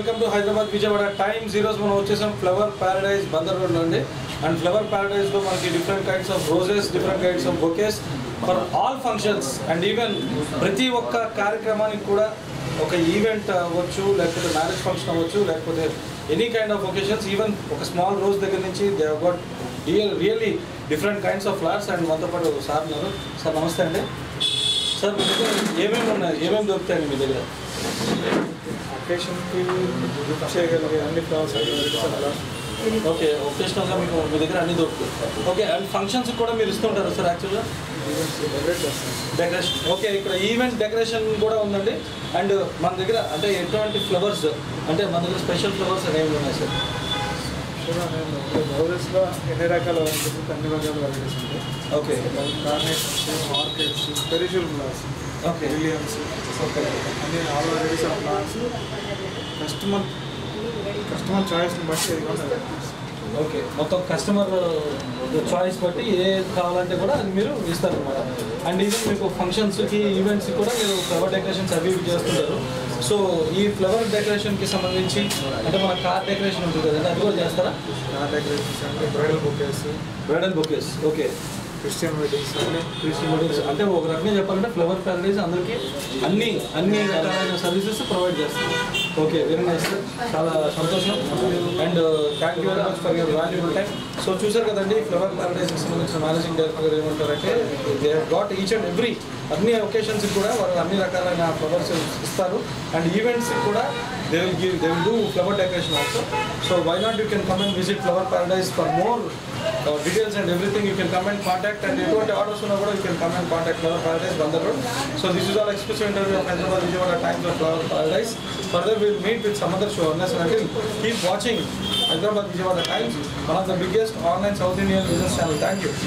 Welcome to Hyderabad Vijayawada Times ఈరోజు మనం వచ్చేసాం ఫ్లవర్ ప్యారడైజ్ బందర్ రోడ్లో అండి అండ్ ఫ్లవర్ ప్యారడైజ్లో మనకి different kinds of roses different kinds of bouquets for all functions and even ప్రతి ఒక్క కార్యక్రమానికి కూడా ఒక ఈవెంట్ అవ్వచ్చు లేకపోతే మ్యారేజ్ ఫంక్షన్ అవ్వచ్చు లేకపోతే any kind of occasions even ఒక స్మాల్ రోజ్ దగ్గర నుంచి they got real really different kinds of flowers and మనతో పాటు సార్ ఉన్నారు సార్ నమస్తే అండి సార్ మీ దగ్గర ఏమేమి ఉన్నాయి ఏమేమి దొరుకుతాయండి మీ దగ్గర అకేషన్కి బుక్ చేయగలిగే అన్ని ఫ్లవర్స్ అవైలబుల్ ఓకే ఒకేషనల్గా మీకు మీ దగ్గర అన్ని దొరుకుతాయి ఓకే అండ్ ఫంక్షన్స్ కూడా మీరు ఇస్తుంటారు సార్ యాక్చువల్గా డెకరేట్ చేస్తాం డెకరేషన్ ఓకే ఇక్కడ ఈవెంట్ డెకరేషన్ కూడా ఉందండి అండ్ మన దగ్గర అంటే ఎటువంటి ఫ్లవర్స్ అంటే మన దగ్గర స్పెషల్ ఫ్లవర్స్ అనేవి ఉన్నాయి సార్ కూడా నేను రోజెస్లో ఎన్ని రకాల వెరైటీస్ అన్ని రకాల వెరైటీస్ ఉంటాయి ఓకే కార్నేషన్స్ ఆర్కిడ్స్ పెరిషుల్ ఫ్లవర్స్ ఓకే విలియమ్స్ ఓకే అన్ని all varieties of plants customer customer చాయిస్ని బట్టి ఇది కూడా varieties. ఓకే మొత్తం కస్టమర్ చాయిస్ బట్టి ఏ కావాలంటే కూడా అది మీరు ఇస్తారు అనమాట అండ్ ఈవెన్ మీకు ఫంక్షన్స్కి ఈవెంట్స్కి కూడా మీరు ఫ్లవర్ డెకరేషన్స్ అవి ఇవి చేస్తుంటారు సో ఈ ఫ్లవర్ డెకరేషన్కి సంబంధించి అంటే మన కార్ డెకరేషన్ ఉంటుంది కదండి అది కూడా చేస్తారా కార్ డెకరేషన్స్ అంటే bridal bouquets bridal bouquets okay Christian weddings అన్ని క్రిస్టియన్ వెడ్డింగ్స్ అంటే ఒక రకంగా చెప్పాలంటే ఫ్లవర్ ప్యారడైజ్ అందరికీ అన్ని అన్ని రకాలైన సర్వీసెస్ ప్రొవైడ్ చేస్తారు ఓకే వెరీ నైస్ చాలా సంతోషం and thank you very much for your valuable time so చూసారు కదండి ఫ్లవర్ ప్యారడైజ్కి సంబంధించిన మేనేజింగ్ డైరెక్టర్ గారు ఏమంటారంటే they got each and every అన్ని ఒకేషన్స్కి కూడా వాళ్ళు అన్ని రకాలైన ఫ్లవర్స్ ఇస్తారు అండ్ ఈవెంట్స్కి కూడా they will give they will do flower decoration also so why not you can come and visit Flower Paradise for more details and everything you can come and contact and ఎటువంటి orders ఉన్నా కూడా you can come and contact Flower Paradise Bandar road so this is all exclusive interview of Hyderabad Vijayawada Times of Flower Paradise further will meet with some other show unless until keep watching Hyderabad Vijayawada Times one of the biggest online South Indian business channel thank you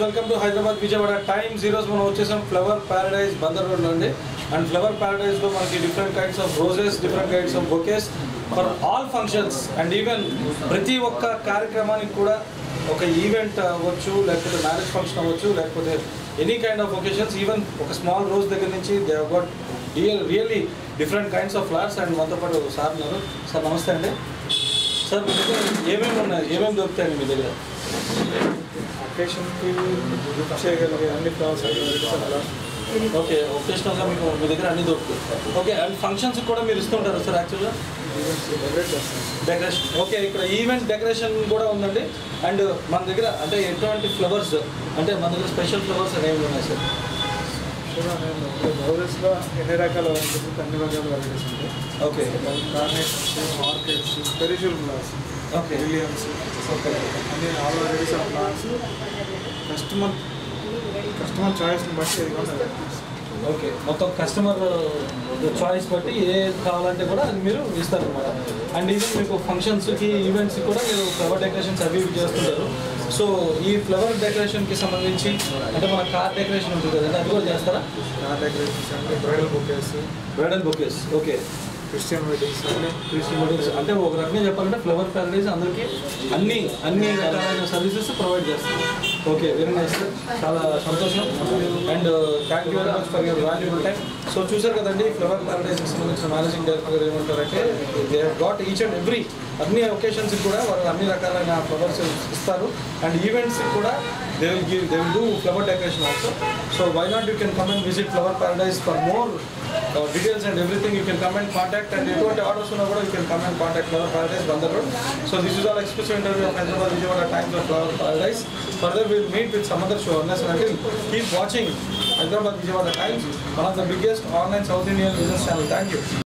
welcome to Hyderabad Vijayawada Times ఈరోజు మనం వచ్చేసాం flower Paradise Bandar రోడ్లో అండి and Flower ప్యారడైజ్లో మనకి different kinds of roses different kinds of bouquets for all functions and even ప్రతి ఒక్క కార్యక్రమానికి కూడా ఒక ఈవెంట్ అవ్వచ్చు లేకపోతే మ్యారేజ్ ఫంక్షన్ అవ్వచ్చు లేకపోతే any kind of occasions even ఒక స్మాల్ రోజ్ దగ్గర నుంచి they got real really different kinds of flowers and మనతో పాటు సార్ ఉన్నారు సార్ నమస్తే అండి సార్ మీ దగ్గర ఏమేమి ఉన్నాయి ఏమేమి దొరుకుతాయండి మీ దగ్గర అకేషన్కి గిఫ్ట్ చేయగలిగే అన్ని ఫ్లవర్స్ అలా ఓకే ఒకేషనల్గా మీకు మీ దగ్గర అన్ని దొరుకుతాయి ఓకే అండ్ ఫంక్షన్స్ కూడా మీరు ఇస్తుంటారా సార్ యాక్చువల్గా ఈవెంట్స్ డెకరేట్ చేస్తాం డెకరేషన్ ఓకే ఇక్కడ ఈవెంట్ డెకరేషన్ కూడా ఉందండి అండ్ మన దగ్గర అంటే ఎటువంటి ఫ్లవర్స్ అంటే మన దగ్గర స్పెషల్ ఫ్లవర్స్ అనేవి ఉన్నాయి సార్ కూడా నేను బ్లౌజెస్లో ఎన్ని రకాల వెరైటీస్ అన్ని రకాల వెరైటీస్ ఉంటాయి ఓకే కార్నెట్స్ ఆర్కిడ్స్ పెరిషువల్ ఫ్లవర్స్ ఓకే విలియమ్స్ ఓకే అన్ని all varieties of flowers customer customer చాయిస్ని బట్టి ఇది కూడా ఓకే మొత్తం కస్టమర్ చాయిస్ బట్టి ఏ కావాలంటే కూడా అది మీరు ఇస్తారనమాట అండ్ ఈవెన్ మీకు ఫంక్షన్స్కి ఈవెంట్స్కి కూడా మీరు ఫ్లవర్ డెకరేషన్స్ అవి ఇవి చేస్తుంటారు సో ఈ ఫ్లవర్ డెకరేషన్కి సంబంధించి అంటే మన కార్ డెకరేషన్ ఉంటుంది కదండి అది కూడా చేస్తారా కార్ డెకరేషన్స్ అంటే bridal bouquets bridal bouquets okay Christian weddings అన్ని క్రిస్టియన్ వెడ్డింగ్స్ అంటే ఒక రకంగా చెప్పాలంటే ఫ్లవర్ ప్యారడైజ్ అందరికీ అన్ని అన్ని రకాలైన సర్వీసెస్ ప్రొవైడ్ చేస్తుంది ఓకే వెరీ నైస్ చాలా సంతోషం and thank you very much for your valuable time so చూసారు కదండి ఫ్లవర్ ప్యారడైజ్కి సంబంధించిన మేనేజింగ్ డైరెక్టర్ గారు ఏమంటారంటే they got each and every అన్ని ఒకేషన్స్కి కూడా వాళ్ళు అన్ని రకాలైన ఫ్లవర్స్ ఇస్తారు అండ్ ఈవెంట్స్కి కూడా they will give they will do flower decoration also so why not you can come and visit Flower Paradise for more details and everything you can come and contact and ఎటువంటి orders ఉన్నా కూడా you can come and contact Flower Paradise Bandar road so this is all expressive interview of Hyderabad Vijayawada Times of Flower Paradise further will meet with some other show unless until keep watching Hyderabad Vijayawada Times one of the biggest online South Indian business channel thank you